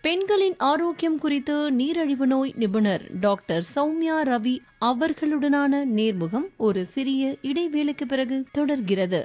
பெண்களின் ஆரோக்கியம் குறித்து நீரிழிவு நோய் நிபுணர் டாக்டர் சௌமியா ரவி அவர்களுடனான நேர்முகம் ஒரு சிறிய இடைவேளைக்கு பிறகு தொடர்கிறது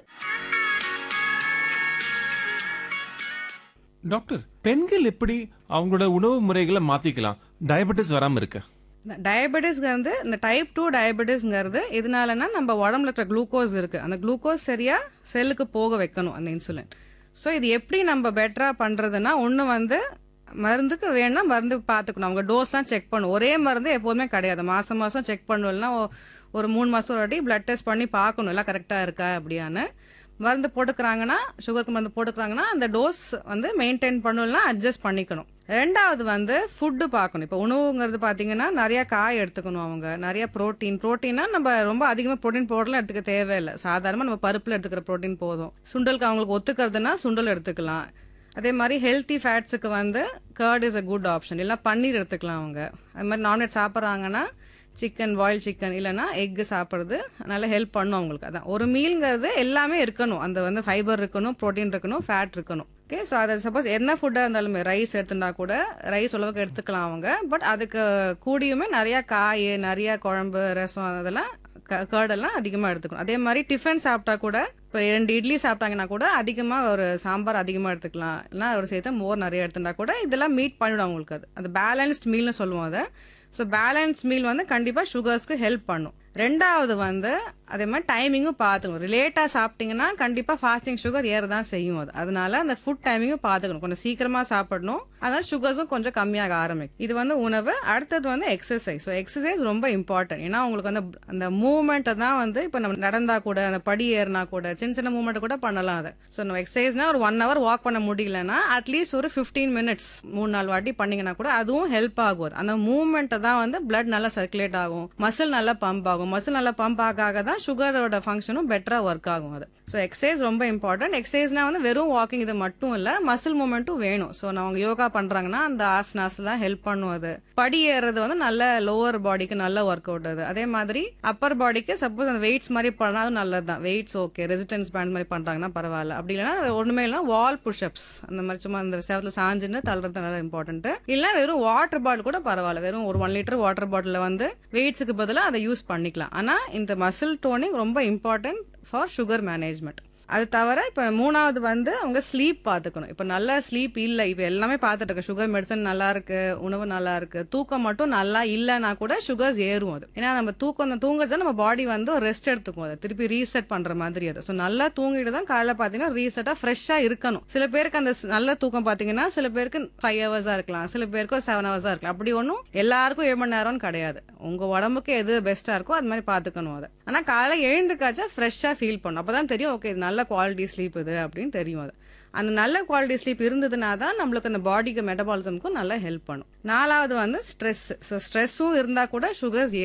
டாக்டர் பெண்கள் எப்படி அவங்களோட உணவு முறைகளை மாத்திக்கலாம் டயபெட்டிஸ் வராம இருக்க டயபெட்டிஸ்ங்கிறது இந்த டைப் டூ டயபெட்டிஸ்ங்கிறது எதனாலனா நம்ம உடம்புல இருக்கிற குளுக்கோஸ் இருக்கு அந்த குளுக்கோஸ் சரியா செல்லுக்கு போக வைக்கணும் அந்த இன்சுலின் ஸோ இது எப்படி நம்ம பெட்டரா பண்றதுன்னா ஒன்று வந்து மருந்துக்கு வேணா மருந்து பார்த்துக்கணும் அவங்க டோஸ்லாம் செக் பண்ணும் ஒரே மருந்து எப்போதுமே கிடையாது மாசம் மாசம் செக் பண்ணுவோம்னா ஒரு மூணு மாசம் ஒரு வாட்டி பிளட் டெஸ்ட் பண்ணி பார்க்கணும் எல்லாம் கரெக்டாக இருக்கா அப்படியான்னு மருந்து போட்டுக்கிறாங்கன்னா சுகருக்கு மருந்து போட்டுக்கிறாங்கன்னா அந்த டோஸ் வந்து மெயின்டைன் பண்ணணும்னா அட்ஜஸ்ட் பண்ணிக்கணும் ரெண்டாவது வந்து ஃபுட்டு பார்க்கணும் இப்போ உணவுங்கிறது பார்த்தீங்கன்னா நிறைய காய் எடுத்துக்கணும் அவங்க நிறைய ப்ரோட்டீன் ப்ரோட்டீனா நம்ம ரொம்ப அதிகமாக ப்ரோட்டீன் பவுடர்லாம் எடுத்துக்க தேவையில்லை சாதாரணமாக நம்ம பருப்பில் எடுத்துக்கிற ப்ரோட்டீன் போதும் சுண்டலுக்கு அவங்களுக்கு ஒத்துக்கிறதுனா சுண்டல் எடுத்துக்கலாம் அதே மாதிரி ஹெல்த்தி ஃபேட்ஸுக்கு வந்து curd is a good option இல்லை பன்னீர் எடுத்துக்கலாம் அவங்க அது மாதிரி நான்வெஜ் சாப்பிட்றாங்கன்னா சிக்கன் பாயில் சிக்கன் இல்லைன்னா எக்கு சாப்பிட்றது நல்லா ஹெல்ப் பண்ணும் அவங்களுக்கு அதான் ஒரு மீல்ங்கிறது எல்லாமே இருக்கணும் அந்த வந்து ஃபைபர் இருக்கணும் ப்ரோட்டீன் இருக்கணும் ஃபேட் இருக்கணும் ஓகே ஸோ அதை சப்போஸ் என்ன ஃபுட்டாக இருந்தாலுமே ரைஸ் எடுத்துட்டா கூட ரைஸ் அளவுக்கு எடுத்துக்கலாம் அவங்க பட் அதுக்கு கூடியுமே நிறையா காய் நிறையா குழம்பு ரசம் அதெல்லாம் கேர்டெல்லாம் அதிகமாக எடுத்துக்கணும் அதே மாதிரி டிஃபன் சாப்பிட்டா கூட இப்போ ரெண்டு இட்லி சாப்பிட்டாங்கன்னா கூட அதிகமாக ஒரு சாம்பார் அதிகமாக எடுத்துக்கலாம் இல்லைன்னா ஒரு சேர்த்து மோர் நிறைய எடுத்துட்டா கூட இதெல்லாம் மீட் பண்ணிவிடும் அவங்களுக்கு அது அது பேலன்ஸ்ட் மீல்னு சொல்லுவோம் அதை ஸோ பேலன்ஸ் மீல் வந்து கண்டிப்பாக சுகர்ஸ்க்கு ஹெல்ப் பண்ணும் ரெண்டாவது வந்து அதே மாதிரி டைமிங்கும் பார்த்துக்கணும் ரிலேட்டாக சாப்பிட்டீங்கன்னா கண்டிப்பாக ஃபாஸ்டிங் சுகர் ஏற தான் செய்யும் அது அதனால அந்த ஃபுட் டைமிங்கும் பார்த்துக்கணும் கொஞ்சம் சீக்கிரமாக சாப்பிடணும் அதனால சுகர்ஸும் கொஞ்சம் கம்மியாக ஆரம்பிக்கும் இது வந்து உணவு அடுத்தது வந்து எக்ஸசைஸ் ஸோ எக்ஸசைஸ் ரொம்ப இம்பார்ட்டன்ட் ஏன்னா உங்களுக்கு வந்து அந்த மூவ்மெண்ட்டை தான் வந்து இப்போ நம்ம நடந்தா கூட அந்த படி ஏறினா கூட சின்ன சின்ன மூவ்மெண்ட் கூட பண்ணலாம் அதை ஸோ நம்ம எக்ஸசைஸ்னா ஒரு ஒன் ஹவர் வாக் பண்ண முடியலன்னா அட்லீஸ்ட் ஒரு ஃபிஃப்டீன் மினிட்ஸ் மூணு நாலு வாட்டி பண்ணீங்கன்னா கூட அதுவும் ஹெல்ப் ஆகும் அது. அந்த மூவ்மெண்ட்டை தான் வந்து பிளட் நல்லா சர்க்குலேட் ஆகும் மசில் நல்லா பம்ப் ஆகும் மசில் நல்லா பம்ப் ஆக ஆக தான் சுகரோட ஃபங்க்ஷனும் பெட்டராக ஒர்க் ஆகும் அது ஸோ எக்ஸசைஸ் ரொம்ப இம்பார்ட்டன்ட் எக்ஸசைஸ்னா வந்து வெறும் வாக்கிங் இது மட்டும் இல்லை மசில் மூமெண்ட்டும் வேணும் ஸோ அவங்க யோகா பண்றாங்கன்னா அந்த ஆசனாஸ்லாம் ஹெல்ப் பண்ணும் அது படி ஏறுறது வந்து நல்ல லோவர் பாடிக்கு நல்ல ஒர்க் அவுட் அது அதே மாதிரி அப்பர் பாடிக்கு சப்போஸ் அந்த வெயிட்ஸ் மாதிரி பண்ணாலும் நல்லது தான் வெயிட்ஸ் ஓகே ரெசிஸ்டன்ஸ் பேண்ட் மாதிரி பண்றாங்கன்னா பரவாயில்ல அப்படி இல்லைன்னா ஒண்ணுமே இல்லைனா வால் புஷ்அப்ஸ் அந்த மாதிரி சும்மா அந்த சேவத்தில் சாஞ்சுன்னு தள்ளுறது நல்லா இம்பார்ட்டன்ட் இல்லை வெறும் வாட்டர் பாட்டில் கூட பரவாயில்ல வெறும் ஒரு ஒன் லிட்டர் வாட்டர் பாட்டில் வந்து வெயிட்ஸுக்கு பதிலாக அதை யூஸ் பண்ணிக்கலாம் ஆனா இந்த மசில் டோனிங் ரொம்ப இம்பார்ட்டன்ட் ஃபார் சுகர் மேனேஜ்மெண்ட் அது தவிர இப்போ மூணாவது வந்து அவங்க ஸ்லீப் பார்த்துக்கணும் இப்போ நல்ல ஸ்லீப் இல்லை இப்போ எல்லாமே பார்த்துட்டு இருக்கு சுகர் மெடிசன் நல்லா இருக்கு உணவு நல்லா இருக்கு தூக்கம் மட்டும் நல்லா இல்லைன்னா கூட சுகர்ஸ் ஏறும் அது ஏன்னா நம்ம தூக்கம் தூங்குறது நம்ம பாடி வந்து ஒரு ரெஸ்ட் எடுத்துக்கும் அதை திருப்பி ரீசெட் பண்ற மாதிரி அது ஸோ நல்லா தூங்கிட்டு தான் காலைல பார்த்தீங்கன்னா ரீசெட்டாக ஃப்ரெஷ்ஷாக இருக்கணும் சில பேருக்கு அந்த ஸ்- நல்ல தூக்கம் பார்த்தீங்கன்னா சில பேருக்கு ஃபைவ் ஹவர்ஸாக இருக்கலாம் சில பேருக்கு ஒரு செவன் ஹவர்ஸாக இருக்கலாம் அப்படி ஒன்றும் எல்லாருக்கும் ஏழு மணி நேரம்னு கிடையாது உங்க உடம்புக்கு எது பெஸ்ட்டாக இருக்கோ அது மாதிரி பார்த்துக்கணும் அதை ஆனால் காலைல எழுந்துக்காச்சா ஃப்ரெஷ்ஷாக ஃபீல் பண்ணும் அப்பதான் தெரியும் ஓகே இது நல்ல குவாலிட்டி ஸ்லீப் இது அப்படின்னு தெரியும் அது அந்த நல்ல குவாலிட்டி ஸ்லீப் இருந்ததுனா தான் நம்மளுக்கு அந்த பாடிக்கு மெட்டபாலிசம்க்கும் நல்லா ஹெல்ப் பண்ணும் நாலாவது வந்து ஸ்ட்ரெஸ் ஸோ ஸ்ட்ரெஸ்ஸும் இருந்தால் கூட சுகர்ஸ்